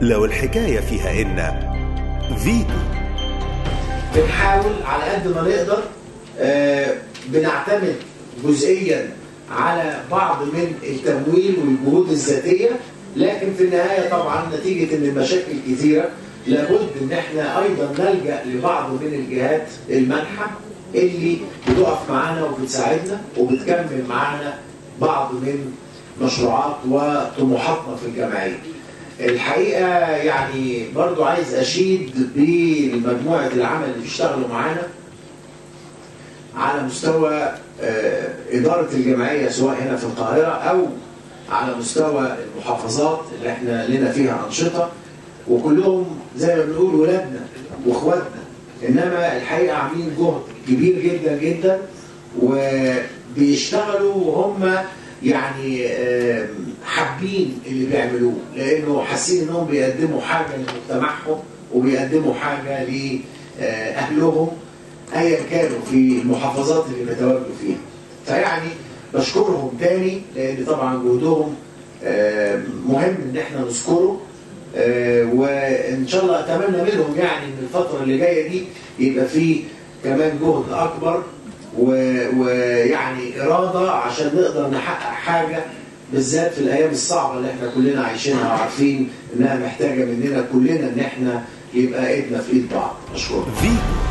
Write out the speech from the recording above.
لو الحكاية فيها إن فيتو بنحاول على قد ما نقدر آه، بنعتمد جزئيا على بعض من التمويل والجهود الذاتيه لكن في النهايه طبعا نتيجه ان المشاكل كثيره لابد ان احنا ايضا نلجا لبعض من الجهات المانحه اللي بتقف معانا وبتساعدنا وبتكمل معانا بعض من مشروعات وطموحاتنا في الجمعيه. الحقيقه يعني برضو عايز اشيد بمجموعه العمل اللي بيشتغلوا معانا على مستوى آه، إدارة الجمعية سواء هنا في القاهرة أو على مستوى المحافظات اللي احنا لنا فيها أنشطة وكلهم زي ما بنقول ولادنا واخواتنا إنما الحقيقة عاملين جهد كبير جدا جدا وبيشتغلوا وهم يعني آه، حابين اللي بيعملوه لأنه حاسين إنهم بيقدموا حاجة لمجتمعهم وبيقدموا حاجة لأهلهم ايا كانوا في المحافظات اللي بيتواجدوا فيها فيعني بشكرهم تاني لان طبعا جهدهم آه، مهم ان احنا نذكره آه، وان شاء الله اتمنى منهم يعني ان الفتره اللي جايه دي يبقى في كمان جهد اكبر و- ويعني اراده عشان نقدر نحقق حاجه بالذات في الايام الصعبه اللي احنا كلنا عايشينها وعارفين انها محتاجه مننا كلنا ان احنا يبقى ايدنا في ايد بعض اشكرك فيتو